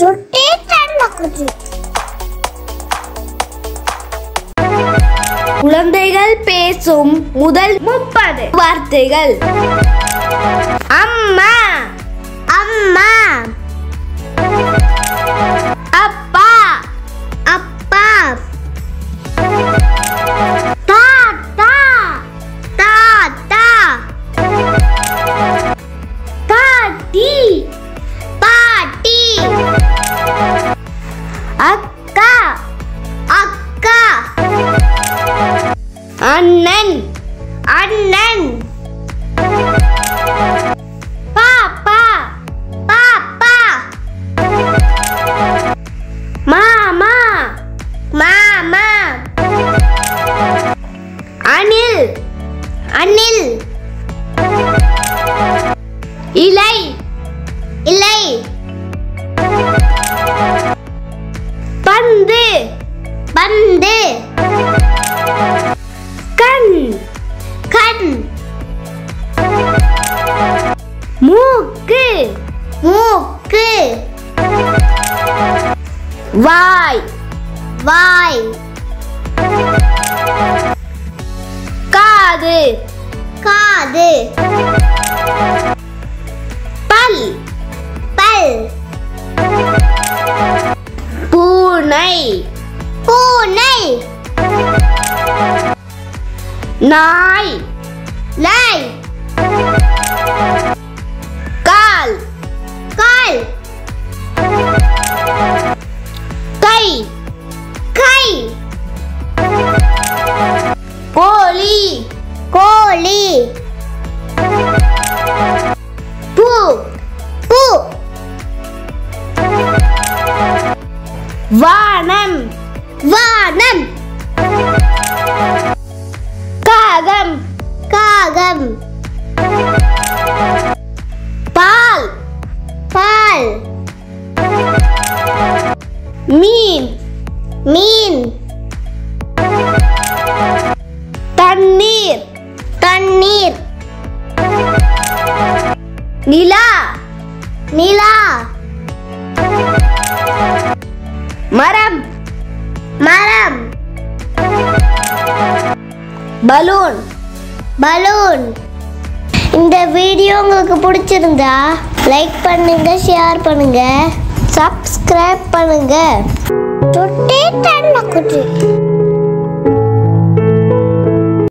சுட்டி தண்டக்குச்சி குழந்தைகள் பேசும் முதல் முப்பது வார்த்தைகள் அம்மா அம்மா அப்பா அப்பா தாத்தா தாத்தா பாட்டி பாட்டி அக்கா அக்கா அண்ணன் அண்ணன் பாப்பா பாப்பா மாமா மாமா அணில் அணில் இலை இலை பந்து பந்து கண் கண் மூக்கு மூக்கு வாய் வாய் காது காது பல் பல் பூனை பூனை நாய் நாய் கால் கால் கை கை கோழி கோழி பூ பூ வானம் வானம் காகம் காகம் பால் பால் மீன் மீன் தண்ணீர் தண்ணீர் நிலா நிலா மரம் மரம் பலூன் பலூன் இந்த வீடியோ உங்களுக்கு பிடிச்சிருந்தா லைக் பண்ணுங்க ஷேர் பண்ணுங்க சப்ஸ்கிரைப் பண்ணுங்க சுட்டி தண்ணக்குட்டி